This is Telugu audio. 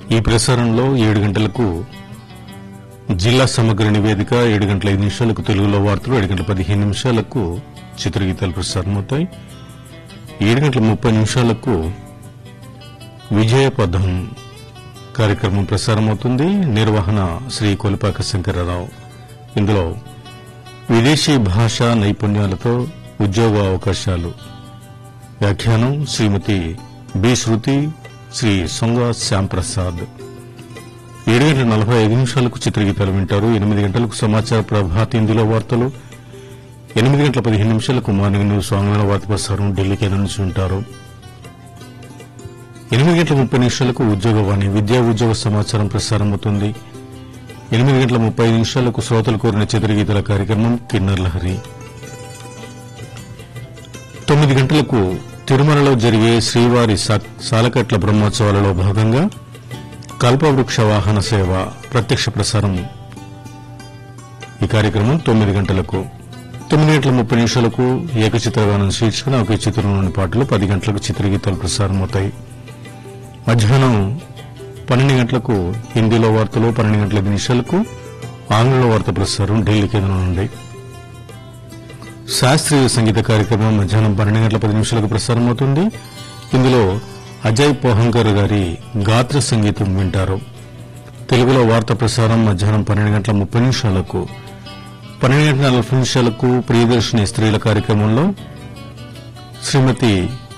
ఈ ప్రసారంలో ఏడు గంటలకు జిల్లా సమగ్ర నివేదిక ఏడు గంటల ఐదు నిమిషాలకు తెలుగులో వార్తలు ఏడు గంటల పదిహేను నిమిషాలకు చిత్రగీతాలు ప్రసారమవుతాయి ఏడు గంటల ముప్పై నిమిషాలకు విజయపథం కార్యక్రమం ప్రసారమవుతుంది నిర్వహణ శ్రీ కొలిపాక శంకరరావు ఇందులో విదేశీ భాషా నైపుణ్యాలతో ఉద్యోగ అవకాశాలు వ్యాఖ్యానం శ్రీమతి బి శృతి శ్రీ సొంగ శ్యాంప్రసాద్ ఏడు గంటల నలభై ఐదు నిమిషాలకు చిత్రగీతాలు వింటారు ఎనిమిది గంటలకు సమాచార ప్రభాత్ హిందీలో వార్తలు ఎనిమిది గంటల పదిహేను నిమిషాలకు మార్నింగ్ న్యూస్ ఆంగ్ల వార్త ప్రసారం ఢిల్లీకి నుంచి ఉంటారు ఎనిమిది గంటల ముప్పై నిమిషాలకు ఉద్యోగవాణి విద్యా ఉద్యోగ సమాచారం ప్రసారమవుతుంది ఎనిమిది గంటల ముప్పై నిమిషాలకు శ్రోతలు కోరిన చిత్రగీతల కార్యక్రమం కిన్నర్ లహరి తొమ్మిది గంటలకు తిరుమలలో జరిగే శ్రీవారి సా- సాలకట్ల బ్రహ్మోత్సవాలలో భాగంగా కల్పవృక్ష వాహన సేవ ప్రత్యక్ష ప్రసారం ఈ కార్యక్రమం తొమ్మిది గంటలకు తొమ్మిది గంటల ముప్పై నిమిషాలకు ఏకచిత్రగానం శీర్షికన ఒకే చిత్రంలోని పాటలు పది గంటలకు చిత్రగీతాలు ప్రసారమవుతాయి మధ్యాహ్నం పన్నెండు గంటలకు హిందీలో వార్తలు పన్నెండు గంటల ఐదు నిమిషాలకు ఆంగ్ల వార్త ప్రసారం ఢిల్లీ కేంద్రం నుండి శాస్త్రీయ సంగీత కార్యక్రమం మధ్యాహ్నం పన్నెండు గంటల పది నిమిషాలకు ప్రసారమవుతుంది ఇందులో అజయ్ పోహంకర్ గారి గాత్ర సంగీతం వింటారు తెలుగులో వార్త ప్రసారం మధ్యాహ్నం పన్నెండు గంటల ముప్పై నిమిషాలకు పన్నెండు గంటల నలభై నిమిషాలకు ప్రియదర్శిని స్త్రీల కార్యక్రమంలో శ్రీమతి